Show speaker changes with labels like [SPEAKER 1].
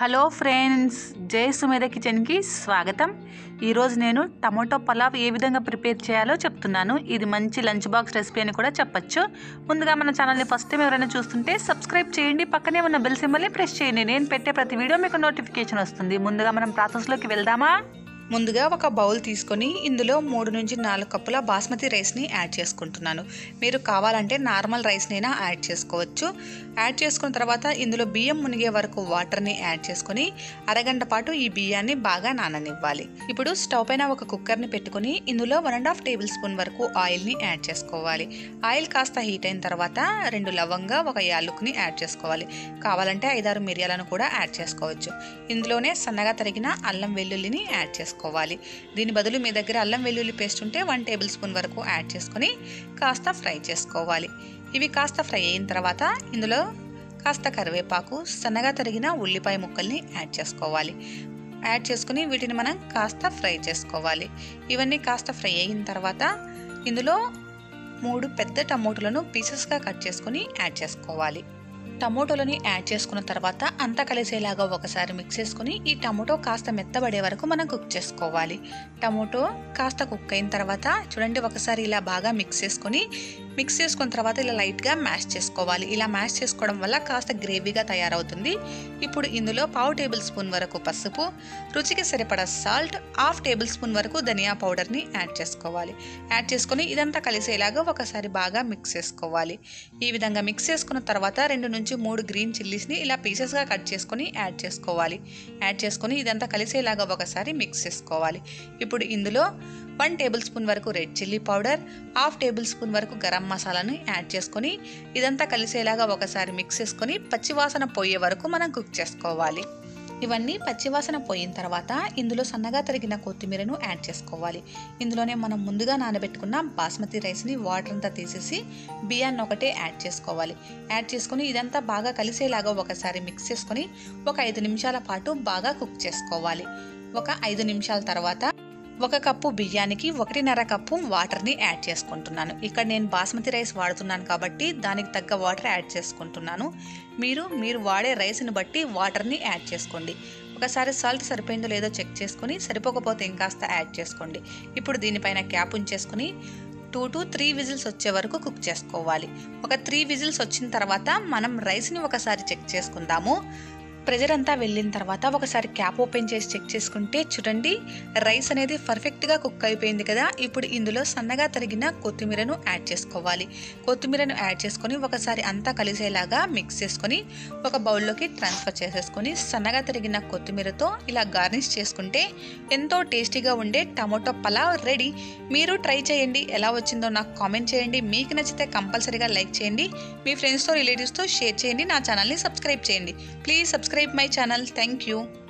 [SPEAKER 1] hello friends జై సుమేధ కిచెన్కి స్వాగతం ఈరోజు నేను టమాటో పలావ్ ఏ విధంగా ప్రిపేర్ చేయాలో చెప్తున్నాను ఇది మంచి లంచ్ బాక్స్ రెసిపీ అని కూడా చెప్పొచ్చు ముందుగా మన ఛానల్ని ఫస్ట్ టైం ఎవరైనా చూస్తుంటే సబ్స్క్రైబ్ చేయండి పక్కనే ఉన్న బెల్ సింబల్ని ప్రెస్ చేయండి నేను పెట్టే ప్రతి వీడియో మీకు నోటిఫికేషన్ వస్తుంది ముందుగా మనం ప్రాసెస్లోకి వెళ్దామా ముందుగా ఒక బౌల్ తీసుకొని ఇందులో మూడు నుంచి నాలుగు కప్పుల బాస్మతి రైస్ని యాడ్ చేసుకుంటున్నాను మీరు కావాలంటే నార్మల్ రైస్నైనా యాడ్ చేసుకోవచ్చు యాడ్ చేసుకున్న తర్వాత ఇందులో బియ్యం మునిగే వరకు వాటర్ని యాడ్ చేసుకొని అరగంట పాటు ఈ బియ్యాన్ని బాగా నాననివ్వాలి ఇప్పుడు స్టవ్ పైన ఒక కుక్కర్ని పెట్టుకొని ఇందులో one and half tablespoon వరకు ఆయిల్ని యాడ్ చేసుకోవాలి ఆయిల్ కాస్త హీట్ అయిన తర్వాత రెండు లవంగా ఒక యాలుక్ని యాడ్ చేసుకోవాలి కావాలంటే ఐదారు మిరియాలను కూడా యాడ్ చేసుకోవచ్చు ఇందులోనే సన్నగా తరిగిన అల్లం వెల్లుల్లిని యాడ్ చేసుకోవాలి దీని బదులు మీ దగ్గర అల్లం వెల్లుల్లి పేస్ట్ ఉంటే వన్ టేబుల్ స్పూన్ వరకు యాడ్ చేసుకొని కాస్త ఫ్రై చేసుకోవాలి ఇవి కాస్త ఫ్రై అయిన తర్వాత ఇందులో కాస్త కరివేపాకు సన్నగా తరిగిన ఉల్లిపాయ ముక్కల్ని యాడ్ చేసుకోవాలి యాడ్ చేసుకుని వీటిని మనం కాస్త ఫ్రై చేసుకోవాలి ఇవన్నీ కాస్త ఫ్రై అయిన తర్వాత ఇందులో మూడు పెద్ద టమోటాలను పీసెస్గా కట్ చేసుకొని యాడ్ చేసుకోవాలి టమోటోలని యాడ్ చేసుకున్న తర్వాత అంతా కలిసేలాగా ఒకసారి మిక్స్ చేసుకుని ఈ టమోటో కాస్త మెత్తబడే వరకు మనం కుక్ చేసుకోవాలి టమోటో కాస్త కుక్ అయిన తర్వాత చూడండి ఒకసారి ఇలా బాగా మిక్స్ చేసుకొని మిక్స్ చేసుకున్న తర్వాత ఇలా లైట్గా మ్యాష్ చేసుకోవాలి ఇలా మ్యాష్ చేసుకోవడం వల్ల కాస్త గ్రేవీగా తయారవుతుంది ఇప్పుడు ఇందులో పావు టేబుల్ స్పూన్ వరకు పసుపు రుచికి సరిపడా సాల్ట్ హాఫ్ టేబుల్ స్పూన్ వరకు ధనియా పౌడర్ని యాడ్ చేసుకోవాలి యాడ్ చేసుకొని ఇదంతా కలిసేలాగా ఒకసారి బాగా మిక్స్ చేసుకోవాలి ఈ విధంగా మిక్స్ చేసుకున్న తర్వాత రెండు నుంచి మూడు గ్రీన్ చిల్లీస్ని ఇలా పీసెస్గా కట్ చేసుకొని యాడ్ చేసుకోవాలి యాడ్ చేసుకొని ఇదంతా కలిసేలాగా ఒకసారి మిక్స్ చేసుకోవాలి ఇప్పుడు ఇందులో వన్ టేబుల్ స్పూన్ వరకు red chilli powder half tablespoon వరకు గరం మసాలాను యాడ్ చేసుకొని ఇదంతా కలిసేలాగా ఒకసారి మిక్స్ చేసుకొని పచ్చివాసన పోయే వరకు మనం కుక్ చేసుకోవాలి ఇవన్నీ పచ్చివాసన పోయిన తర్వాత ఇందులో సన్నగా తరిగిన కొత్తిమీరను యాడ్ చేసుకోవాలి ఇందులోనే మనం ముందుగా నానబెట్టుకున్న బాస్మతి రైస్ని వాటర్ అంతా తీసేసి బియ్యాన్ని ఒకటే యాడ్ చేసుకోవాలి యాడ్ చేసుకొని ఇదంతా బాగా కలిసేలాగా ఒకసారి మిక్స్ చేసుకొని ఒక ఐదు నిమిషాల పాటు బాగా కుక్ చేసుకోవాలి ఒక ఐదు నిమిషాల తర్వాత ఒక కప్పు బియ్యానికి ఒకటిన్నర కప్పు వాటర్ని యాడ్ చేసుకుంటున్నాను ఇక్కడ నేను బాస్మతి రైస్ వాడుతున్నాను కాబట్టి దానికి తగ్గ వాటర్ యాడ్ చేసుకుంటున్నాను మీరు మీరు వాడే రైస్ని బట్టి వాటర్ని యాడ్ చేసుకోండి ఒకసారి సాల్ట్ సరిపోయిందో లేదో చెక్ చేసుకుని సరిపోకపోతే ఇంకాస్త యాడ్ చేసుకోండి ఇప్పుడు దీనిపైన క్యాప్ ఉంచేసుకుని టూ టు త్రీ విజిల్స్ వచ్చే వరకు కుక్ చేసుకోవాలి ఒక త్రీ విజిల్స్ వచ్చిన తర్వాత మనం రైస్ని ఒకసారి చెక్ చేసుకుందాము ప్రెజర్ అంతా వెళ్ళిన తర్వాత ఒకసారి క్యాప్ ఓపెన్ చేసి చెక్ చేసుకుంటే చూడండి రైస్ అనేది పర్ఫెక్ట్గా కుక్ అయిపోయింది కదా ఇప్పుడు ఇందులో సన్నగా తరిగిన కొత్తిమీరను యాడ్ చేసుకోవాలి కొత్తిమీరను యాడ్ చేసుకొని ఒకసారి అంతా కలిసేలాగా మిక్స్ చేసుకొని ఒక బౌల్లోకి ట్రాన్స్ఫర్ చేసేసుకొని సన్నగా తరిగిన కొత్తిమీరతో ఇలా గార్నిష్ చేసుకుంటే ఎంతో టేస్టీగా ఉండే టమాటో పలావ్ రెడీ మీరు ట్రై చేయండి ఎలా వచ్చిందో నాకు కామెంట్ చేయండి మీకు నచ్చితే కంపల్సరీగా లైక్ చేయండి మీ ఫ్రెండ్స్తో రిలేటివ్స్తో షేర్ చేయండి నా ఛానల్ని సబ్స్క్రైబ్ చేయండి please subscribe my channel thank you